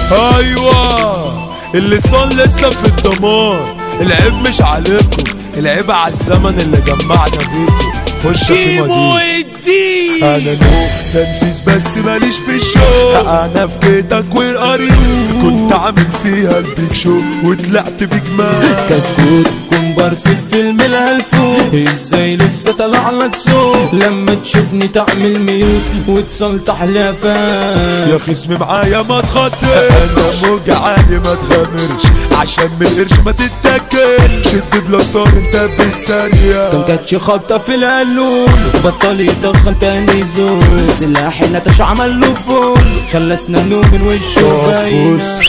ايوه اللي صار لسه في الدمار العيب مش عليكم العيب على الزمن اللي جمعنا بيكم خش في كيمو مدينة الدين انا نو تنفيذ بس ماليش في الشو انا في جيتك والقريب كنت عامل فيها البيك شو وطلعت بجمال كتكوت كومبارس في فيلم الهلفوت ازاي لسه طلع لك صوت لما تشوفني تعمل ميوت وتصلتح لافات يا خصمي معايا ما تخاطر انا موجة عالي ما تغامرش عشان من القرش ما تتاكل شد بلاستار انت بالثانية كان كاتش خبطة في القلول بطل يدخل تاني زول سلاحي نتش عمل له فول خلى اسنانه من وشه طب باينة بص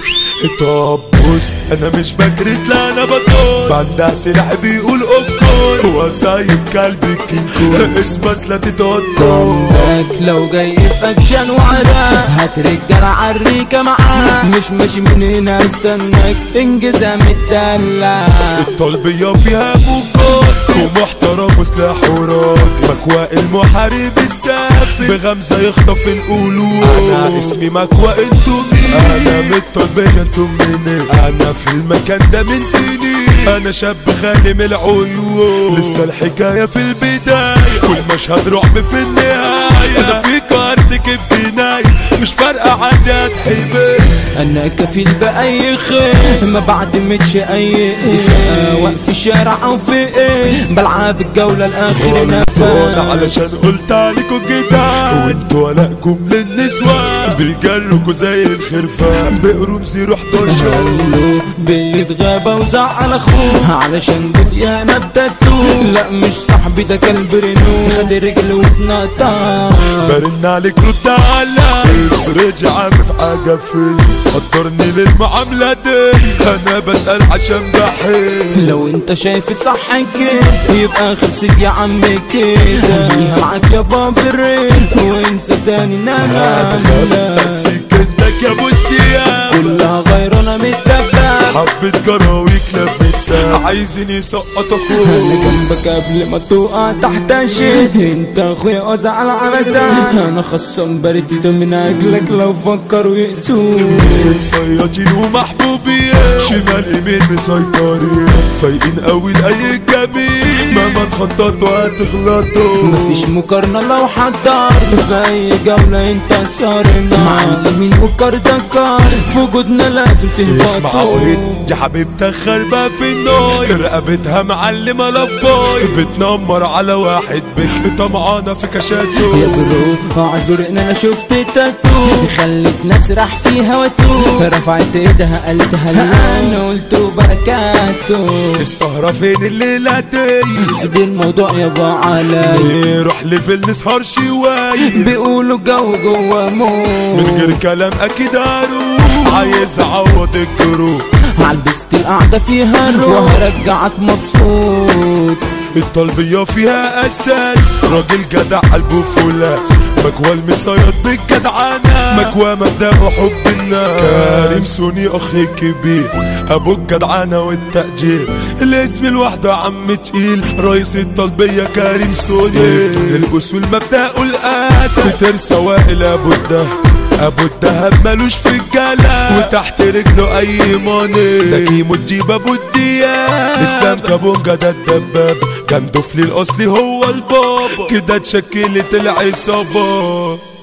طب بص انا مش بكرت لا انا بطول بعدها سلاح بيقول افكار هو سايب كلبي كينج كونج اثبت لا تتوتر باك لو جاي في اكشن وعراك هات رجالة عريكة معاك مش ماشي من هنا استناك انجزها متدلع الطلبية فيها بوكار ومحترم وسلاح وراك مكواء المحارب السافل بغمزة يخطف القلوب انا اسمي مكواء انتو مين انا من الطلبية انتو منين انا في المكان ده من سنين انا شاب خالي من العيون لسه الحكاية في البداية كل مشهد رعب في النهاية انا في كارتك بجناية مش فارقة حاجات حبي انا كفيل باي خير ما بعتمدش اي اسم واقف في الشارع او في ايه بلعب الجولة الاخيرة انا نفس علشان قلت عليكم كده وانتوا ولاءكم للنسوان بيجركوا زي الخرفان بقروا زيرو 11 قالوا باللي اتغابى وزعل اخوه علشان بدي انا بتاتو لا مش صاحبي ده كلب رينو خد رجله واتنطط برن عليك رد على افرج عم في حاجة فيا قدرني للمعاملة دي انا بسأل عشان بحب لو انت شايف الصح كده يبقى خلصت يا عم كده ليها معاك يا باب الريد وانسى تاني هذا نانا خبط سكنتك يا ابو الدياب كلها غير انا متدبب حبة جراويك لبت ساعة عايزين يسقط انا اخوك جنبك قبل ما تقع تحت شيء انت اخويا ازعل على زعل انا خصم بردت من اجلك لو فكروا يقسوك صيادين ومحبوبين شمال يمين مسيطرين فايقين قوي لاي جميل مهما تخططوا هتغلطوا مفيش مقارنة لو حضر في أي جولة أنت صارنا معلمين وكاردكار في وجودنا لازم اسمع تهبطوا وهيد دي حبيبتك خربة في النوي رقبتها معلمة لفباي بتنمر على واحد بك طمعانة في يا كشاته برو اعذر ان انا شفت تاتو خلتني اسرح فيها واتو رفعت ايدها قالتها لا انا قلت بركاته السهرة فين الليلة دي سيب الموضوع يابا علي روح ليفل نسهر شوي بيقولوا جو جوا موت من غير كلام اكيد اروح عايز اعوض الجروح عالبست القعدة فيها الروح وهرجعك مبسوط الطلبية فيها اساس راجل جدع قلبه فولاس مكوى المصيد بالجدعانة مكوى مبدأ حب الناس كريم سوني اخي كبير ابو الجدعانة والتأجير الاسم الوحدة عم تقيل رئيس الطلبية كريم سوني الاصول مبدأ الآت في ترس وائل ابو الدهب ابو الدهب ملوش في الجلا وتحت رجله اي ماني ده كيمو تجيب ابو الدياب اسلام كابونجا ده الدباب كان طفلي الاصلي هو البابا كده اتشكلت العصابه